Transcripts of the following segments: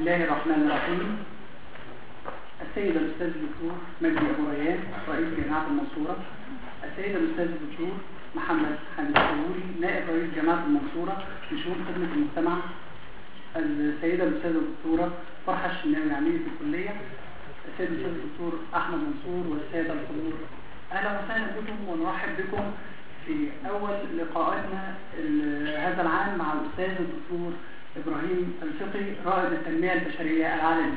الله الرحمن الرحيم السيد الأستاذ الدكتور مجدي أبو ريان رئيس جامعة المنصورة السيد الأستاذ الدكتور محمد حميد السيوري نائب رئيس جامعة المنصورة لشؤون خدمة المجتمع السيدة الأستاذة الدكتورة فرحة الشناوي عميدة الكلية السيد الأستاذ الدكتور أحمد منصور والسادة الحضور أهلا وسهلا بكم ونرحب بكم في أول لقاءاتنا هذا العام مع الأستاذ الدكتور إبراهيم الفقي رائد التنمية البشرية العالمي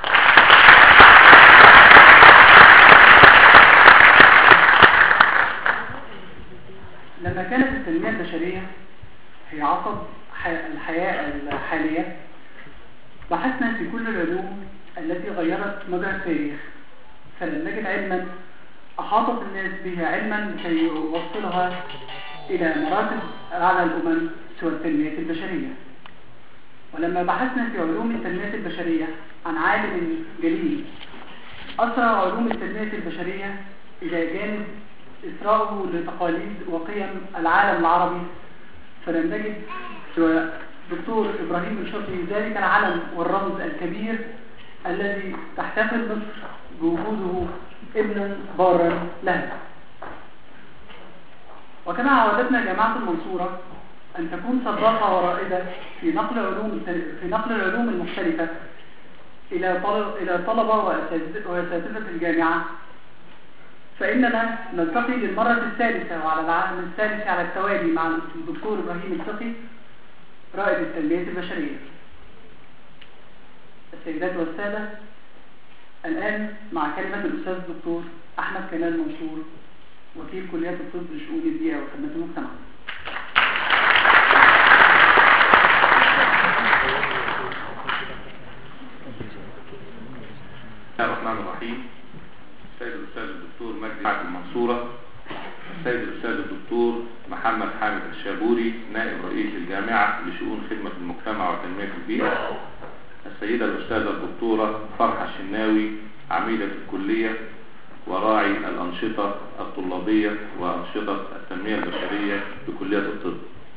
لما كانت التنمية البشرية هي عصب الحياة الحالية بحثنا في كل العلوم التي غيرت مجرى التاريخ فلم نجد علما أحاطت الناس به علما لكي يوصلها إلى مراتب أعلى الأمم سوى التنمية البشرية ولما بحثنا في علوم التنمية البشرية عن عالم جليل أسرى علوم التنمية البشرية إلى جانب إسراءه لتقاليد وقيم العالم العربي فلم نجد سوى دكتور إبراهيم الشرقي ذلك العلم والرمز الكبير الذي تحتفل مصر بوجوده ابنا بارا لها وكما عودتنا جامعة المنصورة أن تكون سباقة ورائدة في نقل علوم في نقل العلوم المختلفة إلى طلب إلى طلبة وأساتذة الجامعة فإننا نلتقي للمرة الثالثة وعلى العام الثالث على التوالي مع الدكتور إبراهيم الفقي رائد التنمية البشرية السيدات والسادة الآن مع كلمة الأستاذ الدكتور أحمد كمال منصور وكيل كلية الطب لشؤون البيئة وخدمة المجتمع بسم الله الرحمن الرحيم السيد الأستاذ الدكتور مجدي عبد المنصورة السيد الأستاذ الدكتور محمد حامد الشابوري نائب رئيس الجامعة لشؤون خدمة المجتمع وتنمية البيئة السيدة الأستاذة الدكتورة فرحة الشناوي عميدة الكلية وراعي الأنشطة الطلابية وأنشطة التنمية البشرية بكلية الطب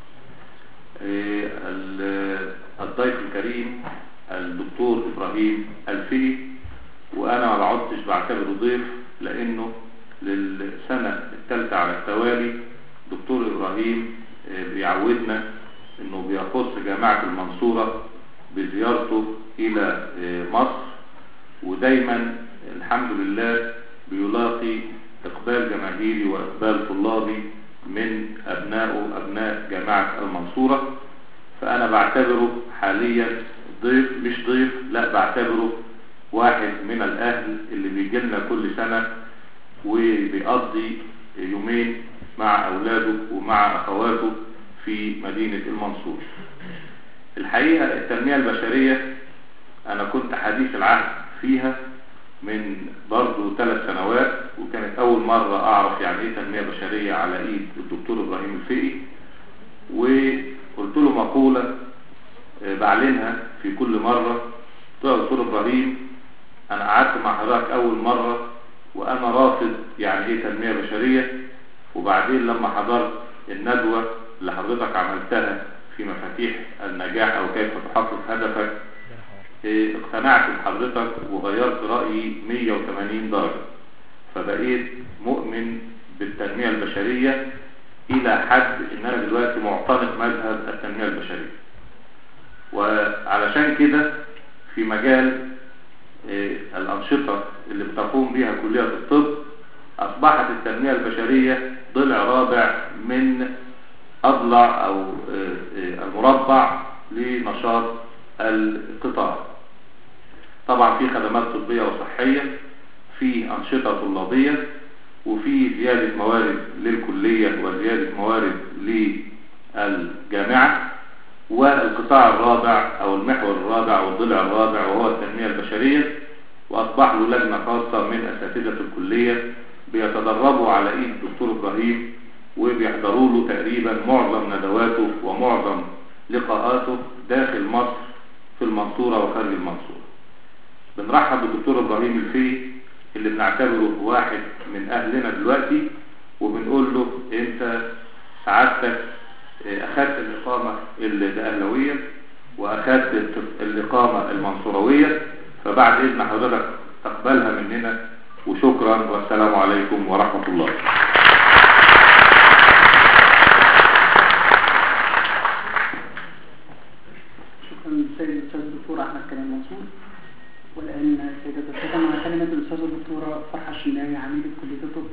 الضيف الكريم الدكتور إبراهيم الفقي وأنا ما بعدتش بعتبره ضيف لأنه للسنة الثالثة على التوالي دكتور إبراهيم بيعودنا أنه بيخص جامعة المنصورة بزيارته إلى مصر ودايما الحمد لله بيلاقي إقبال جماهيري وإقبال طلابي من أبنائه أبناء جامعة المنصورة فأنا بعتبره حاليا ضيف مش ضيف لا بعتبره واحد من الأهل اللي بيجي لنا كل سنة وبيقضي يومين مع أولاده ومع أخواته في مدينة المنصور الحقيقة التنمية البشرية أنا كنت حديث العهد فيها من برضو ثلاث سنوات وكانت أول مرة أعرف يعني إيه تنمية بشرية على إيد الدكتور إبراهيم الفقي وقلت له مقولة بعلنها في كل مرة قلت له دكتور إبراهيم أنا قعدت مع حضرتك أول مرة وأنا رافض يعني إيه تنمية بشرية وبعدين لما حضرت الندوة اللي حضرتك عملتها في مفاتيح النجاح أو كيف تحقق هدفك اقتنعت بحضرتك وغيرت رأيي 180 درجة فبقيت مؤمن بالتنمية البشرية إلى حد إن أنا دلوقتي معتنق مذهب التنمية البشرية وعلشان كده في مجال الأنشطة اللي بتقوم بها كلية الطب أصبحت التنمية البشرية ضلع رابع من أضلع أو المربع لنشاط القطاع طبعا في خدمات طبية وصحية في أنشطة طلابية وفي زيادة موارد للكلية وزيادة موارد للجامعة والقطاع الرابع أو المحور الرابع أو الضلع الرابع وهو التنمية البشرية وأصبح له لجنة خاصة من أساتذة الكلية بيتدربوا على إيد الدكتور إبراهيم وبيحضروا له تقريبا معظم ندواته ومعظم لقاءاته داخل مصر في المنصورة وخارج المنصورة بنرحب بالدكتور إبراهيم الفقي اللي بنعتبره واحد من أهلنا دلوقتي وبنقول له أنت سعادتك أخذت الإقامة الأهلوية واخدت الاقامة المنصوروية فبعد اذن حضرتك تقبلها مننا وشكرا والسلام عليكم ورحمة الله شكرا للسيد الاستاذ الدكتور احمد كريم منصور والان سيدة الختم على كلمة الاستاذة الدكتورة فرحة الشناوي عميدة كلية الطب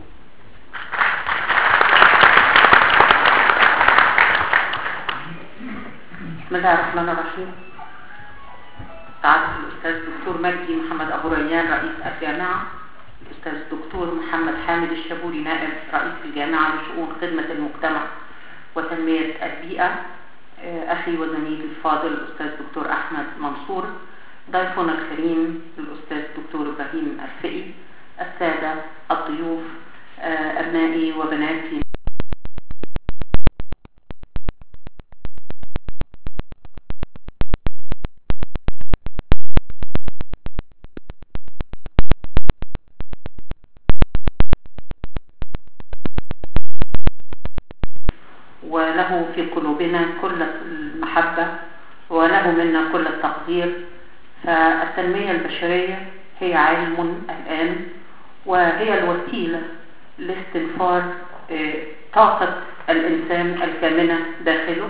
بسم الله الرحمن الرحيم سعادة الأستاذ الدكتور مجدي محمد أبو ريان رئيس الجامعة الأستاذ الدكتور محمد حامد الشابوري نائب رئيس الجامعة لشؤون خدمة المجتمع وتنمية البيئة آه، أخي وزميلي الفاضل الأستاذ الدكتور أحمد منصور ضيفنا الكريم الأستاذ الدكتور إبراهيم الفقي السادة الضيوف آه، أبنائي وبناتي وله في قلوبنا كل المحبة وله منا كل التقدير فالتنمية البشرية هي علم الآن وهي الوسيلة لاستنفار آه، طاقة الإنسان الكامنة داخله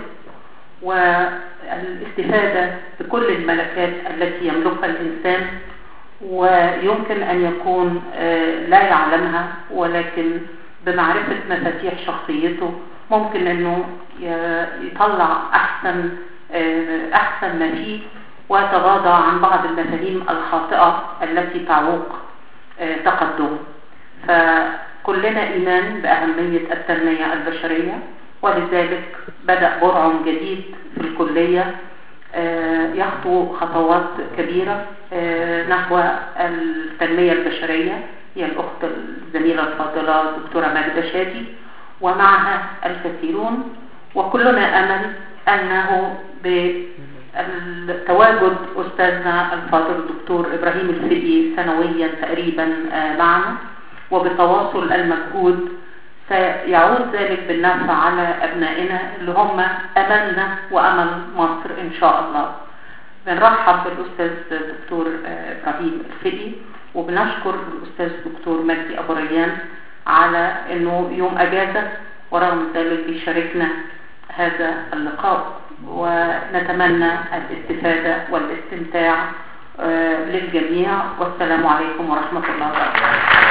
والاستفادة بكل الملكات التي يملكها الإنسان ويمكن أن يكون آه، لا يعلمها ولكن بمعرفة مفاتيح شخصيته ممكن أنه ي- يطلع أحسن آه، أحسن ما فيه ويتغاضى عن بعض المفاهيم الخاطئة التي تعوق آه، تقدمه فكلنا إيمان بأهمية التنمية البشرية ولذلك بدأ برع جديد في الكلية آه، يخطو خطوات كبيرة آه، نحو التنمية البشرية هي الأخت الزميلة الفاضلة دكتورة ماجدة شادي ومعها الكثيرون وكلنا أمل أنه بالتواجد أستاذنا الفاضل الدكتور إبراهيم الفقي سنويا تقريبا آه، معنا وبتواصل المجهود سيعود ذلك بالنفع على أبنائنا اللي هم أملنا وأمل مصر إن شاء الله بنرحب بالأستاذ الدكتور آه، إبراهيم الفقي وبنشكر الأستاذ الدكتور مجدي أبو ريان على أنه يوم أجازة ورغم ذلك بيشاركنا هذا اللقاء ونتمنى الاستفادة والاستمتاع آه، للجميع والسلام عليكم ورحمة الله وبركاته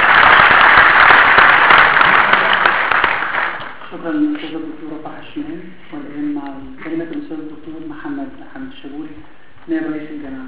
شكرا للاستاذة الدكتورة فرحة الشناوي والان مع كلمة الاستاذ الدكتور محمد حمد الشابوري نائب رئيس الجامعة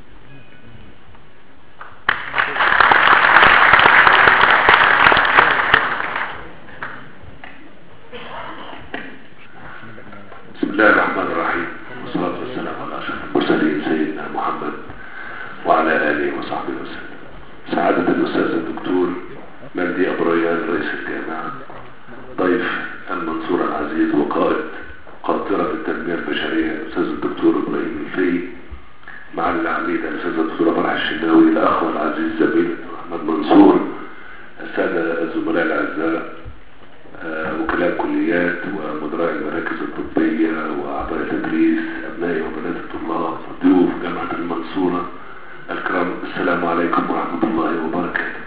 بسم الله الرحمن الرحيم والصلاة والسلام على أشرف المرسلين سيدنا محمد وعلى آله وصحبه وسلم سعادة الأستاذ الدكتور مجدي أبو ريان رئيس الجامعة ضيف المنصور العزيز وقائد قاطرة التنمية البشرية الأستاذ الدكتور إبراهيم الفي مع العميدة الأستاذة الدكتورة فرح الشناوي الأخ العزيز زميل أحمد منصور السادة الزملاء الأعزاء آه، وكلاء كليات ومدراء المراكز الطبية وأعضاء التدريس أبنائي وبنات الطلاب ضيوف جامعة المنصورة الكرام السلام عليكم ورحمة الله وبركاته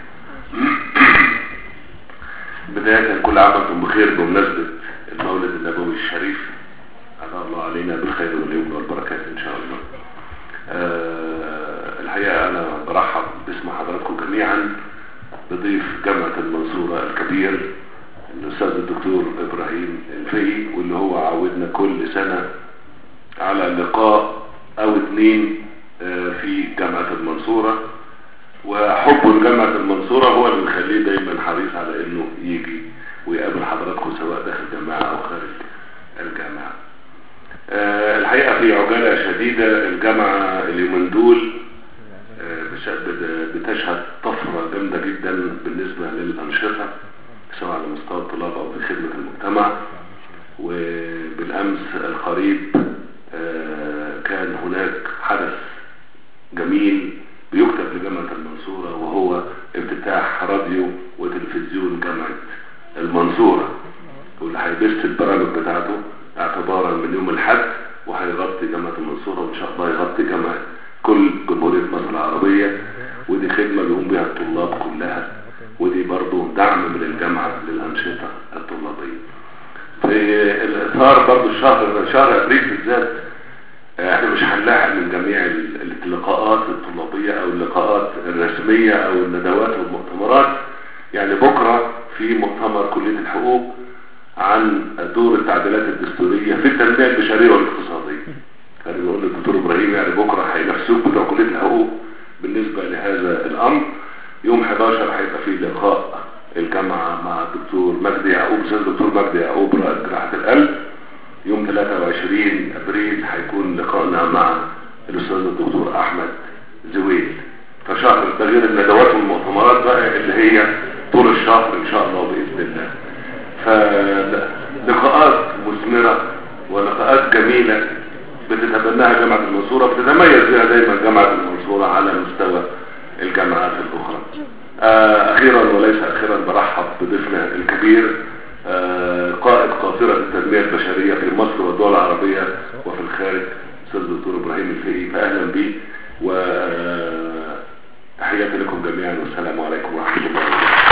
بداية كل عام وانتم بخير بمناسبة المولد النبوي الشريف أدعى الله علينا بالخير واليمن والبركات إن شاء الله آه، الحقيقة أنا برحب باسم حضراتكم جميعا بضيف جامعة المنصورة الكبير الأستاذ الدكتور إبراهيم الفقي واللي هو عودنا كل سنة على لقاء أو اتنين آه، في جامعة المنصورة وحبه لجامعة المنصورة هو اللي مخليه دايما حريص على انه يجي ويقابل حضراتكم سواء داخل الجامعة او خارج الجامعة آه، الحقيقة في عجالة شديدة الجامعة اليومين دول آه، بش- بت- بتشهد طفرة جامدة جدا بالنسبة للأنشطة سواء على مستوى الطلاب أو في خدمة المجتمع وبالأمس القريب آه، كان هناك حدث جميل بيكتب لجامعة المنصورة وهو افتتاح راديو وتلفزيون جامعة المنصورة واللي هيبث البرامج بتاعته اعتبارا من يوم الحد وهيغطي جامعة المنصورة وإن شاء الله يغطي جامعة كل جمهورية مصر العربية ودي خدمة بيقوم بها الطلاب كلها ودي برضو دعم من الجامعة للأنشطة الطلابية في الإطار برضو الشهر شهر أبريل بالذات احنا مش هنلاحق من جميع اللقاءات الطلابية او اللقاءات الرسمية او الندوات والمؤتمرات يعني بكرة في مؤتمر كلية الحقوق عن دور التعديلات الدستورية في التنمية البشرية والاقتصادية كان بيقول الدكتور ابراهيم يعني بكرة هينافسوك بتوع كلية الحقوق بالنسبة لهذا الامر يوم 11 هيبقى في لقاء الجامعة مع الدكتور مجدي يعقوب استاذ الدكتور مجدي يعقوب رائد جراحة القلب يوم 23 ابريل هيكون لقائنا مع الاستاذ الدكتور احمد زويل فشهر تغيير الندوات والمؤتمرات بقى اللي هي طول الشهر ان شاء الله باذن الله فلقاءات مثمره ولقاءات جميله بتتبناها جامعه المنصوره بتتميز بها دايما جامعه المنصوره على مستوى الجامعات الاخرى اخيرا وليس اخيرا برحب بضيفنا الكبير قائد قاطرة التنمية البشرية في مصر والدول العربية وفي الخارج أستاذ الدكتور إبراهيم الفقي فأهلا به وتحياتي لكم جميعا والسلام عليكم ورحمة الله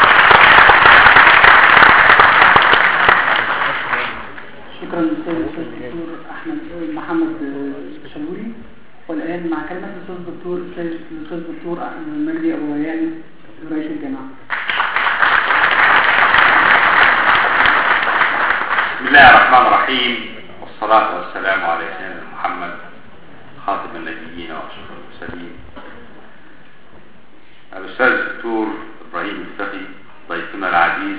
شكرا للاستاذ الدكتور احمد محمد شلوري والان مع كلمه الاستاذ الدكتور الاستاذ الدكتور مجدي ابو ريان رئيس الجامعه بسم الله الرحمن الرحيم والصلاة والسلام على سيدنا محمد خاتم النبيين واشرف المرسلين الأستاذ الدكتور إبراهيم الفقي ضيفنا العزيز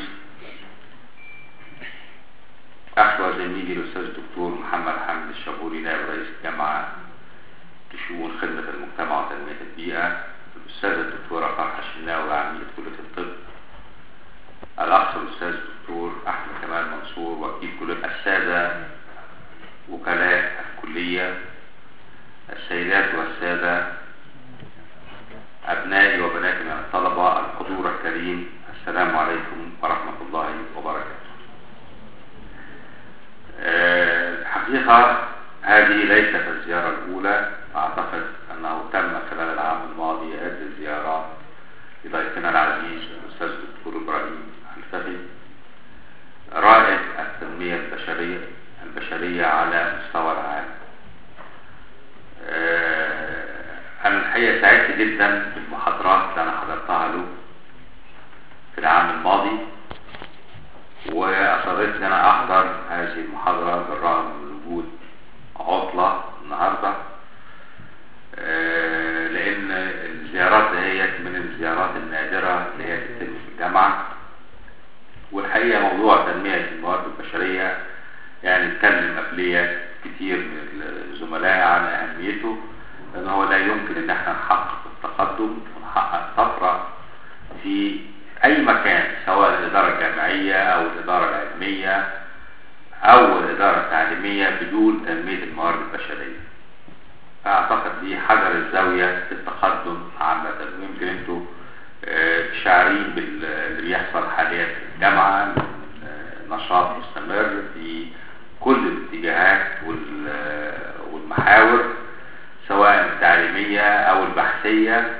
أخي وزميلي الأستاذ الدكتور محمد حمد الشابوري نائب رئيس الجامعة لشؤون خدمة المجتمع وتنمية البيئة الأستاذ الدكتورة فرحة الشناوي عميد كلية الطب الأخ الأستاذ الدكتور أحمد كمال منصور وكيل كلية السادة وكلاء الكلية السيدات والسادة أبنائي وبناتي من الطلبة الحضور الكريم السلام عليكم ورحمة الله وبركاته الحقيقة هذه ليست الزيارة الأولى أعتقد أنه تم خلال العام الماضي عدة زيارات لضيفنا العزيز الأستاذ الدكتور إبراهيم الفقي رائد التنمية البشرية البشرية على مستوى العالم أنا الحقيقة سعدت جدا بالمحاضرات اللي أنا حضرتها له في العام الماضي وأصريت أن أنا أحضر هذه المحاضرة بالرغم من وجود عطلة النهاردة لأن الزيارات دهيت من الزيارات النادرة اللي هي تتم في الجامعة والحقيقة موضوع تنمية الموارد البشرية يعني اتكلم قبلية كتير من الزملاء عن أهميته لأن هو لا يمكن إن احنا نحقق التقدم ونحقق طفرة في أي مكان سواء الإدارة الجامعية أو الإدارة العلمية أو الإدارة التعليمية بدون تنمية الموارد البشرية أعتقد دي حجر الزاوية في التقدم عامة ويمكن أنتوا شاعرين باللي بيحصل حاليا في الجامعة نشاط مستمر في كل الاتجاهات والمحاور سواء التعليمية أو البحثية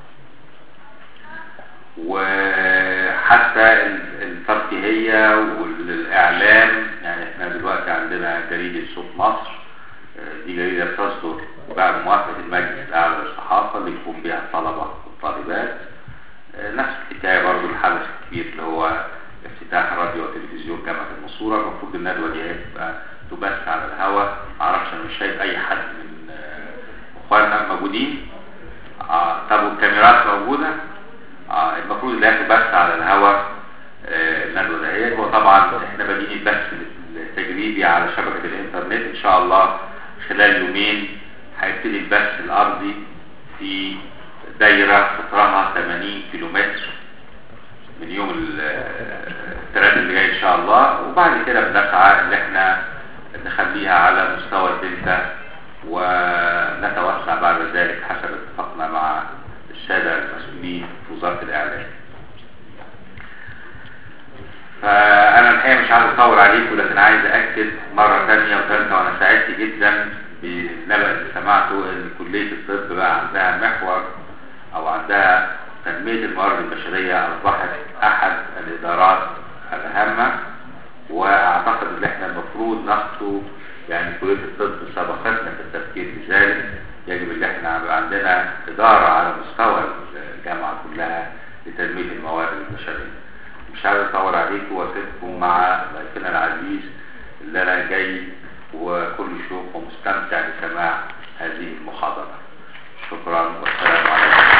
وحتى الترفيهية والإعلام يعني احنا دلوقتي عندنا جريدة صوت مصر دي جريدة بتصدر بعد موافقة المجلس الأعلى للصحافة اللي يقوم بها الطلبة والطالبات نفس الحكاية برضو الحدث الكبير اللي هو افتتاح راديو وتلفزيون جامعة المنصورة المفروض الندوة دي هتبقى تبث على الهواء معرفش انا مش شايف اي حد من اخواننا موجودين آه طب والكاميرات موجودة آه المفروض انها تبث على الهواء آه الندوة دهيت هو طبعا احنا بادئين البث التجريبي على شبكة الانترنت ان شاء الله خلال يومين هيبتدي البث الارضي في دايرة قطرها 80 كيلومتر من يوم الثلاث اللي جاي ان شاء الله وبعد كده بنسعى ان احنا نخليها على مستوى الدلتا ونتوسع بعد ذلك حسب اتفاقنا مع السادة المسؤولين في وزارة الاعلام فانا الحقيقة مش عايز اطول عليكم لكن عايز اكد مرة ثانية وثالثة وانا سعدت جدا بالنبأ اللي سمعته ان كلية الطب بقى عندها محور او عندها تنمية الموارد البشرية اصبحت احد الادارات الهامة واعتقد ان احنا المفروض نخطو يعني كلية الطب سبقتنا في التفكير في ذلك يجب ان احنا يبقى عندنا ادارة على مستوى الجامعة كلها لتنمية الموارد البشرية مش عايز اطول عليكم واسيبكم مع ضيفنا العزيز اللي انا جاي وكل شوق ومستمتع بسماع هذه المحاضرة شكرا والسلام عليكم